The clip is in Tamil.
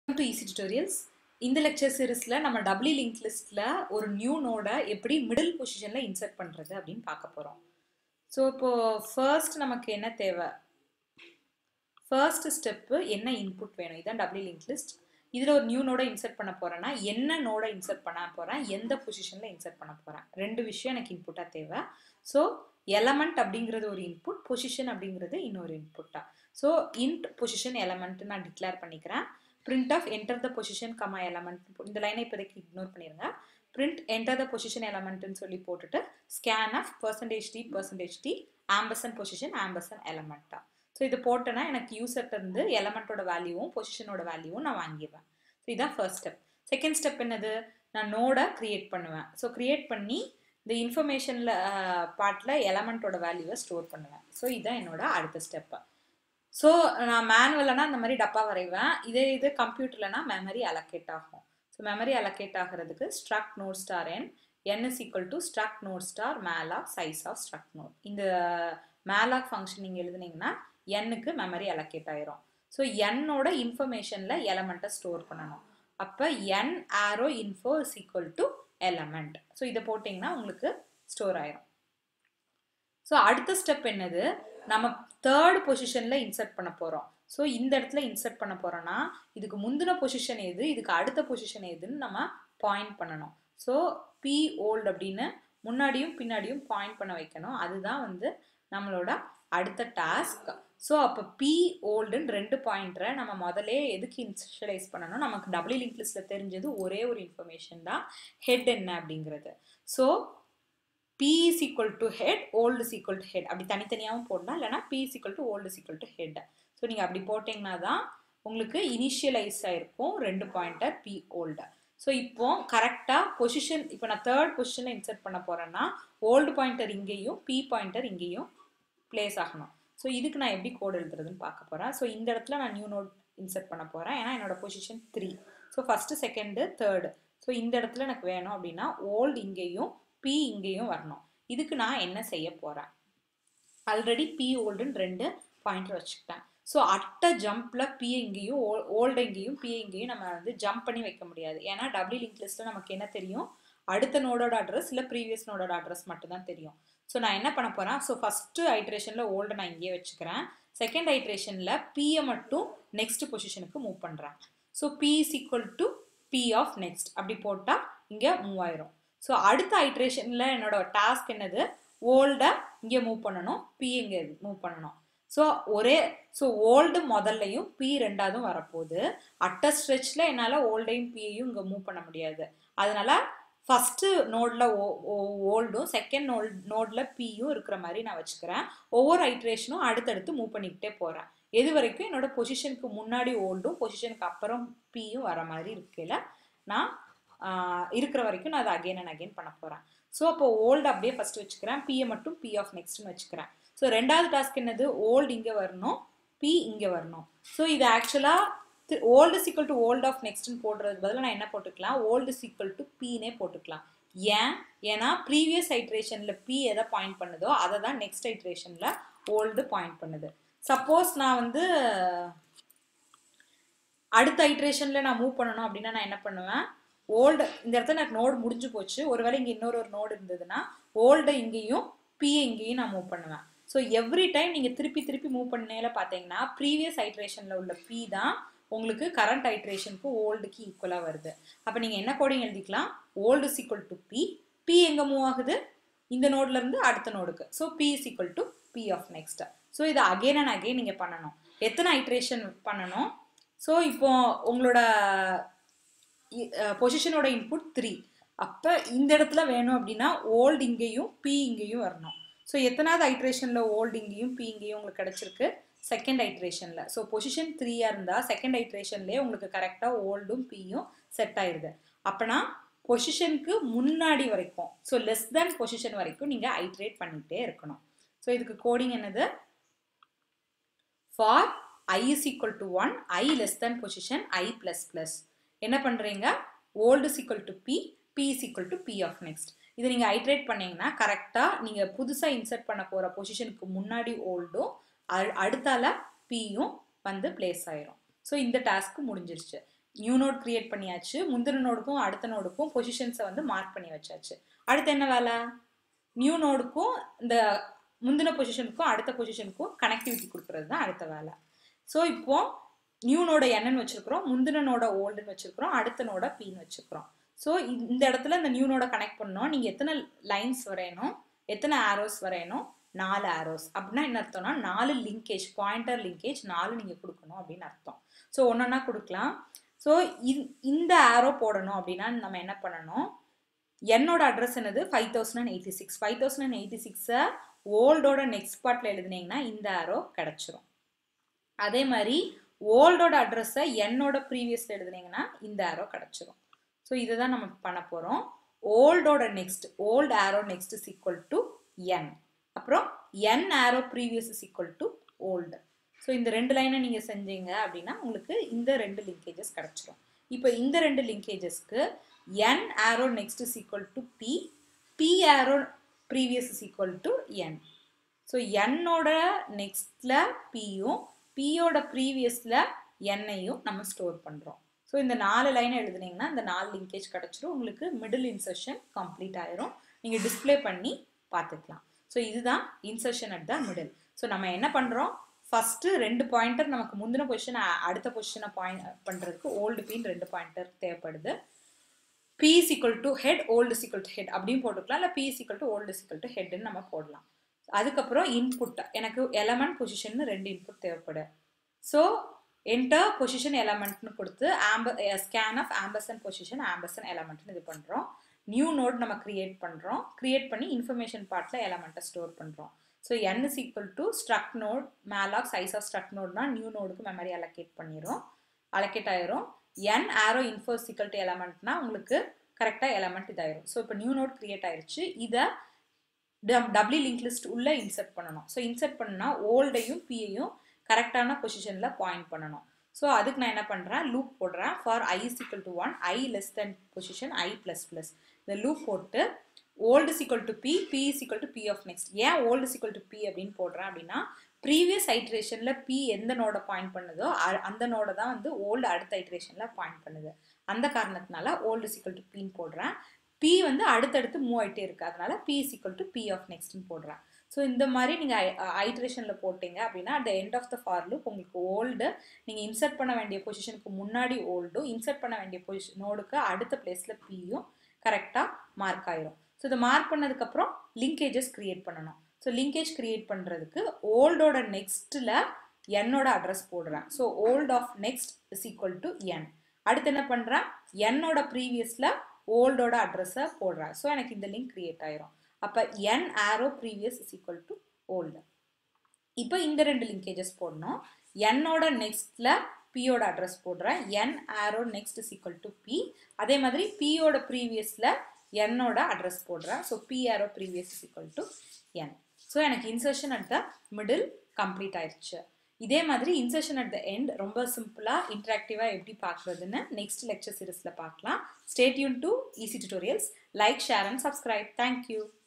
டு ஈஸி டியூட்டோரியல்ஸ் இந்த லெக்சர் சீரிஸில் நம்ம டபுள்யூ லிங்க் லிஸ்ட்டில் ஒரு நியூ நோடை எப்படி மிடில் பொசிஷனில் இன்சர்ட் பண்ணுறது அப்படின்னு பார்க்க போகிறோம் ஸோ இப்போது ஃபர்ஸ்ட் நமக்கு என்ன தேவை ஃபர்ஸ்ட் ஸ்டெப்பு என்ன இன்புட் வேணும் இதான் டபுள்யூ லிங்க் லிஸ்ட் இதில் ஒரு நியூ நோடை இன்சர்ட் பண்ண போகிறேன்னா என்ன நோடை இன்சர்ட் பண்ண போகிறேன் எந்த பொசிஷனில் இன்சர்ட் பண்ண போகிறேன் ரெண்டு விஷயம் எனக்கு இன்புட்டாக தேவை ஸோ எலமெண்ட் அப்படிங்கிறது ஒரு இன்புட் பொசிஷன் அப்படிங்கிறது இன்னொரு இன்புட்டா ஸோ இன்ட் பொசிஷன் எலமெண்ட் நான் டிக்ளேர் பண்ணிக்கிறேன் print of enter the position comma element இந்த லைனை இப்போதைக்கு இக்னோர் பண்ணிடுங்க print enter the position elementன்னு சொல்லி போட்டுட்டு scan of percentage t percentage t ampersand position ampersand element so இது போட்டேன்னா எனக்கு யூசர்ட்ட இருந்து எலமெண்ட்டோட வேல்யூவும் பொசிஷனோட வேல்யூவும் நான் வாங்கிடுவேன் ஸோ இதுதான் ஃபர்ஸ்ட் ஸ்டெப் செகண்ட் ஸ்டெப் என்னது நான் நோடை க்ரியேட் பண்ணுவேன் ஸோ க்ரியேட் பண்ணி இந்த இன்ஃபர்மேஷனில் பார்ட்டில் எலமெண்ட்டோட வேல்யூவை ஸ்டோர் பண்ணுவேன் ஸோ இதுதான் என்னோட அடுத்த ஸ்டெப்பு ஸோ நான் மேனுவலனா இந்த மாதிரி டப்பா வரைவேன் இதே இது கம்ப்யூட்டர்லனா மெமரி அலோகேட் ஆகும் ஸோ மெமரி அலோகேட் ஆகிறதுக்கு struct node star n n is equal to struct node star malloc size of struct node இந்த மேலாக் ஃபங்க்ஷன் நீங்கள் எழுதுனீங்கன்னா எண்ணுக்கு மெமரி அலோகேட் ஆயிரும் ஸோ என்னோட இன்ஃபர்மேஷனில் எலமெண்ட்டை ஸ்டோர் பண்ணணும் அப்போ n arrow info is equal to element so இதை போட்டிங்கன்னா உங்களுக்கு ஸ்டோர் ஆயிரும் ஸோ அடுத்த ஸ்டெப் என்னது நம்ம தேர்ட் பொசிஷனில் இன்சர்ட் பண்ண போகிறோம் ஸோ இந்த இடத்துல இன்சர்ட் பண்ண போகிறோன்னா இதுக்கு முந்தின பொசிஷன் எது இதுக்கு அடுத்த பொசிஷன் எதுன்னு நம்ம பாயிண்ட் பண்ணணும் ஸோ பி ஓல்டு அப்படின்னு முன்னாடியும் பின்னாடியும் பாயிண்ட் பண்ண வைக்கணும் அதுதான் வந்து நம்மளோட அடுத்த டாஸ்க் ஸோ அப்போ பி ஓல்டுன்னு ரெண்டு பாயிண்டரை நம்ம முதலே எதுக்கு இன்ஷியலைஸ் பண்ணணும் நமக்கு டபுள்யூ லிங்க் லிஸ்ட்டில் தெரிஞ்சது ஒரே ஒரு இன்ஃபர்மேஷன் தான் ஹெட் என்ன அப்படிங்கிறது so p is equal to head old is equal to head அப்படி தனித்தனியாகவும் போடலாம் இல்லைனா p is equal to old is equal to head so நீங்கள் அப்படி போட்டிங்கன்னா தான் உங்களுக்கு இனிஷியலைஸ் ஆகிருக்கும் ரெண்டு பாயிண்டர் பி ஓல்டு ஸோ இப்போ கரெக்டாக பொசிஷன் இப்போ நான் தேர்ட் பொசிஷனில் இன்சர்ட் பண்ண போகிறேன்னா ஓல்டு பாயிண்டர் இங்கேயும் பி பாயிண்டர் இங்கேயும் பிளேஸ் ஆகணும் ஸோ இதுக்கு நான் எப்படி கோட் எழுதுறதுன்னு பார்க்க போகிறேன் ஸோ இந்த இடத்துல நான் நியூ நோட் இன்சர்ட் பண்ண போகிறேன் ஏன்னா என்னோட position three so first second third so இந்த இடத்துல எனக்கு வேணும் அப்படின்னா ஓல்டு இங்கேயும் பி இங்கேயும் வரணும் இதுக்கு நான் என்ன செய்ய போகிறேன் ஆல்ரெடி பி ஓல்டுன்னு ரெண்டு பாயிண்டர் வச்சுக்கிட்டேன் ஸோ அட்ட ஜம்பில் பி இங்கேயும் ஓ ஓல்டு இங்கேயும் பி இங்கேயும் நம்ம வந்து ஜம்ப் பண்ணி வைக்க முடியாது ஏன்னா டபுள்யூ லிங்க் லிஸ்ட்டில் நமக்கு என்ன தெரியும் அடுத்த நோடோட அட்ரஸ் இல்லை ப்ரீவியஸ் நோடோட அட்ரஸ் மட்டும் தான் தெரியும் ஸோ நான் என்ன பண்ண போகிறேன் ஸோ ஃபஸ்ட்டு ஐட்ரேஷனில் ஓல்டு நான் இங்கேயே வச்சுக்கிறேன் செகண்ட் ஐட்ரேஷனில் பியை மட்டும் நெக்ஸ்ட் பொசிஷனுக்கு மூவ் பண்ணுறேன் so p is equal to p of next அப்படி போட்டால் இங்கே மூவ் ஆயிரும் ஸோ அடுத்த ஐட்ரேஷனில் என்னோட டாஸ்க் என்னது ஓல்டை இங்கே மூவ் பண்ணணும் பி இங்கே மூவ் பண்ணணும் ஸோ ஒரே ஸோ ஓல்டு முதல்லையும் பி ரெண்டாவதும் வரப்போகுது அட்ட ஸ்ட்ரெச்சில் என்னால் ஓல்டையும் பியையும் இங்கே மூவ் பண்ண முடியாது அதனால ஃபஸ்ட்டு நோடில் ஓ ஓல்டும் செகண்ட் நோல் நோடில் பியும் இருக்கிற மாதிரி நான் வச்சுக்கிறேன் ஒவ்வொரு ஐட்ரேஷனும் அடுத்தடுத்து மூவ் பண்ணிக்கிட்டே போகிறேன் எது வரைக்கும் என்னோட பொசிஷனுக்கு முன்னாடி ஓல்டும் பொசிஷனுக்கு அப்புறம் பியும் வர மாதிரி இருக்கையில் நான் இருக்கிற வரைக்கும் நான் அதை அகெயின் அண்ட் அகெயின் பண்ண போகிறேன் ஸோ அப்போ ஓல்டு அப்படியே ஃபஸ்ட்டு வச்சுக்கிறேன் பியை மட்டும் பி ஆஃப் நெக்ஸ்ட்னு வச்சுக்கிறேன் ஸோ ரெண்டாவது டாஸ்க் என்னது ஓல்டு இங்கே வரணும் பி இங்கே வரணும் ஸோ இது ஆக்சுவலாக old equal to old of நெக்ஸ்ட்னு போடுறதுக்கு பதிலாக நான் என்ன போட்டுக்கலாம் ஓல்டு சீக்வல் டு பீனே போட்டுக்கலாம் ஏன் ஏன்னா ப்ரீவியஸ் ஐட்ரேஷனில் பி எதை பாயிண்ட் பண்ணுதோ அதை தான் நெக்ஸ்ட் ஐட்ரேஷனில் ஓல்டு பாயிண்ட் பண்ணுது சப்போஸ் நான் வந்து அடுத்த ஐட்ரேஷனில் நான் மூவ் பண்ணணும் அப்படின்னா நான் என்ன பண்ணுவேன் ஓல்டு இந்த இடத்துல எனக்கு நோடு முடிஞ்சு போச்சு ஒருவேளை இங்கே இன்னொரு ஒரு நோடு இருந்ததுன்னா ஓல்டு இங்கேயும் பிஏ இங்கேயும் நான் மூவ் பண்ணுவேன் ஸோ எவ்ரி டைம் நீங்கள் திருப்பி திருப்பி மூவ் பண்ணேல பார்த்தீங்கன்னா ப்ரீவியஸ் ஐட்ரேஷனில் உள்ள பி தான் உங்களுக்கு கரண்ட் ஐட்ரேஷனுக்கு ஓல்டுக்கு ஈக்குவலாக வருது அப்போ நீங்கள் என்ன கோடிங் எழுதிக்கலாம் old is equal to p p எங்கே மூவ் ஆகுது இந்த நோட்லேருந்து அடுத்த நோடுக்கு so p is equal to p of next so இதை அகெயின் அண்ட் அகெயின் நீங்கள் பண்ணணும் எத்தனை ஐட்ரேஷன் பண்ணணும் ஸோ இப்போ உங்களோட பொசிஷனோட இன்புட் த்ரீ அப்போ இந்த இடத்துல வேணும் அப்படின்னா ஓல்டு இங்கேயும் பி இங்கேயும் வரணும் ஸோ எத்தனாவது ஐட்ரேஷனில் ஓல்டு இங்கேயும் பி இங்கேயும் உங்களுக்கு கிடச்சிருக்கு செகண்ட் ஐட்ரேஷனில் ஸோ பொசிஷன் த்ரீயாக இருந்தால் செகண்ட் ஐட்ரேஷன்லேயே உங்களுக்கு கரெக்டாக ஓல்டும் பியும் செட் ஆயிடுது அப்போனா பொசிஷனுக்கு முன்னாடி வரைக்கும் ஸோ லெஸ் தேன் பொசிஷன் வரைக்கும் நீங்கள் ஐட்ரேட் பண்ணிகிட்டே இருக்கணும் ஸோ இதுக்கு கோடிங் என்னது for i is equal to one i less than position i plus plus என்ன பண்ணுறீங்க old is equal to p p is equal to p of next இதை நீங்கள் ஐட்ரேட் பண்ணீங்கன்னா கரெக்டாக நீங்கள் புதுசாக இன்சர்ட் பண்ண போகிற பொசிஷனுக்கு முன்னாடி ஓல்டும் அடுத்தால பியும் வந்து பிளேஸ் ஆயிரும் ஸோ இந்த டாஸ்க்கு முடிஞ்சிருச்சு நியூ நோட் கிரியேட் பண்ணியாச்சு முந்தின நோடுக்கும் அடுத்த நோடுக்கும் பொசிஷன்ஸை வந்து மார்க் பண்ணி வச்சாச்சு அடுத்து என்ன வேலை நியூ நோடுக்கும் இந்த முந்தின பொசிஷனுக்கும் அடுத்த பொசிஷனுக்கும் கனெக்டிவிட்டி கொடுக்கறது தான் அடுத்த வேலை ஸோ இப்போ நியூ நோட என்னன்னு வச்சிருக்கிறோம் முந்தின நோட ஓல்டுன்னு வச்சிருக்கிறோம் அடுத்த நோட பின்னு வச்சிருக்கிறோம் ஸோ இந்த இடத்துல இந்த நியூ நோட கனெக்ட் பண்ணோம் நீங்கள் எத்தனை லைன்ஸ் வரையணும் எத்தனை ஆரோஸ் வரையணும் நாலு ஆரோஸ் அப்படின்னா என்ன அர்த்தம்னா நாலு லிங்கேஜ் பாயிண்டர் லிங்கேஜ் நாலு நீங்கள் கொடுக்கணும் அப்படின்னு அர்த்தம் ஸோ ஒன்றா கொடுக்கலாம் ஸோ இந்த ஆரோ போடணும் அப்படின்னா நம்ம என்ன பண்ணணும் என்னோட அட்ரஸ் என்னது five thousand and eighty six five thousand and eighty சிக்ஸை ஓல்டோட நெக்ஸ்ட் பார்ட்டில் எழுதுனீங்கன்னா இந்த ஆரோ கிடச்சிரும் அதே மாதிரி ஓல்டோட அட்ரஸை என்னோட ப்ரீவியஸில் எழுதுனீங்கன்னா இந்த ஆரோ கிடச்சிரும் ஸோ இதை தான் நம்ம பண்ண போகிறோம் ஓல்டோட next old arrow next is equal to n அப்புறம் n arrow previous is equal to old so இந்த ரெண்டு லைனை நீங்கள் செஞ்சீங்க அப்படின்னா உங்களுக்கு இந்த ரெண்டு லிங்கேஜஸ் கிடச்சிரும் இப்போ இந்த ரெண்டு லிங்கேஜஸ்க்கு n arrow next is equal to p p arrow previous is equal to n so என்னோட நெக்ஸ்டில் பியும் பியோட ப்ரீவியஸில் என்னையும் நம்ம ஸ்டோர் பண்ணுறோம் ஸோ இந்த நாலு லைனை எழுதுனீங்கன்னா இந்த நாலு லிங்கேஜ் கிடச்சிரும் உங்களுக்கு மிடில் இன்சர்ஷன் கம்ப்ளீட் ஆயிரும் நீங்கள் டிஸ்பிளே பண்ணி பார்த்துக்கலாம் ஸோ இதுதான் insertion at the middle so நம்ம என்ன பண்ணுறோம் ஃபஸ்ட்டு ரெண்டு பாயிண்டர் நமக்கு முந்தின பொசிஷன் அடுத்த பொசிஷனை பாயிண்ட் பண்ணுறதுக்கு ஓல்டு பின் ரெண்டு பாயிண்டர் தேவைப்படுது p equal to head old equal to head அப்படின்னு போட்டுக்கலாம் இல்லை p equal to old equal to ஹெட்னு நம்ம போடலாம் அதுக்கப்புறம் இன்புட் எனக்கு எலமெண்ட் பொசிஷன் ரெண்டு இன்புட் தேவைப்படும் ஸோ என்டர் பொசிஷன் எலமெண்ட்னு கொடுத்து ஆம்ப scanf ampersand position ampersand எலமெண்ட்னு இது பண்ணுறோம் நியூ நோட் நம்ம கிரியேட் பண்ணுறோம் கிரியேட் பண்ணி இன்ஃபர்மேஷன் பார்ட்டில் எலமெண்ட்டை ஸ்டோர் பண்ணுறோம் so n is equal to struct node malloc size of struct நோட்னா நியூ நோடுக்கு மெமரி அலோகேட் பண்ணிடும் அலோகேட் ஆயிரும் என் ஆரோ இன்ஃபோ சிக்கல் டு எலமெண்ட்னா உங்களுக்கு கரெக்டாக எலமெண்ட் இதாயிரும் ஸோ இப்போ நியூ நோட் கிரியேட் ஆயிருச்சு இதை டபிள்யூ லிங்க் லிஸ்ட் உள்ளே இன்சர்ட் பண்ணணும் ஸோ இன்சர்ட் பண்ணால் ஓல்டையும் பியையும் கரெக்டான பொசிஷனில் பாயிண்ட் பண்ணணும் ஸோ அதுக்கு நான் என்ன பண்ணுறேன் லூப் போடுறேன் for i equal to one i less than position i plus plus இந்த லூப் போட்டு old equal to p p equal to p of next ஏன் ஓல்டு சிக்கல் டு பி அப்படின்னு போடுறேன் அப்படின்னா ப்ரீவியஸ் ஐட்ரேஷனில் பி எந்த நோட பாயிண்ட் பண்ணுதோ அந்த நோட தான் வந்து ஓல்டு அடுத்த ஐட்ரேஷனில் பாயிண்ட் பண்ணுது அந்த காரணத்தினால ஓல்டு சிக்கல் டு பின்னு போடுறேன் பி வந்து அடுத்தடுத்து மூவ் ஆகிட்டே இருக்குது அதனால B equal to p of நெக்ஸ்ட்னு போடுறேன் ஸோ இந்த மாதிரி நீங்கள் ஐட்ரேஷனில் போட்டிங்க அப்படின்னா at end of the for loop உங்களுக்கு ஓல்டு நீங்கள் இன்சர்ட் பண்ண வேண்டிய பொசிஷனுக்கு முன்னாடி ஓல்டும் இன்சர்ட் பண்ண வேண்டிய பொசிஷன் நோடுக்கு அடுத்த பிளேஸில் பியும் கரெக்டாக மார்க் ஆயிரும் ஸோ இதை மார்க் பண்ணதுக்கப்புறம் லிங்கேஜஸ் க்ரியேட் பண்ணணும் ஸோ லிங்கேஜ் க்ரியேட் பண்ணுறதுக்கு ஓல்டோட நெக்ஸ்ட்டில் என்னோட அட்ரஸ் போடுறேன் so old of next is equal to n அடுத்து என்ன பண்ணுறேன் என்னோட ப்ரீவியஸில் ஓல்டோட அட்ரஸை போடுறேன் ஸோ எனக்கு இந்த லிங்க் க்ரியேட் ஆயிரும் அப்போ n arrow previous is equal to old இப்போ இந்த ரெண்டு லிங்கேஜஸ் போடணும் என்னோட நெக்ஸ்ட்டில் பியோட அட்ரஸ் போடுறேன் n arrow next is equal to p அதே மாதிரி பியோட ப்ரீவியஸில் என்னோட அட்ரஸ் போடுறேன் so p arrow previous is equal to n so எனக்கு insertion at the middle complete ஆயிடுச்சு இதே மாதிரி இன்சர்ஷன் அட் த எண்ட் ரொம்ப சிம்பிளாக இன்ட்ராக்டிவாக எப்படி பார்க்குறதுன்னு நெக்ஸ்ட் லெக்சர் சீரிஸில் பார்க்கலாம் stay tuned to easy tutorials like share and subscribe thank you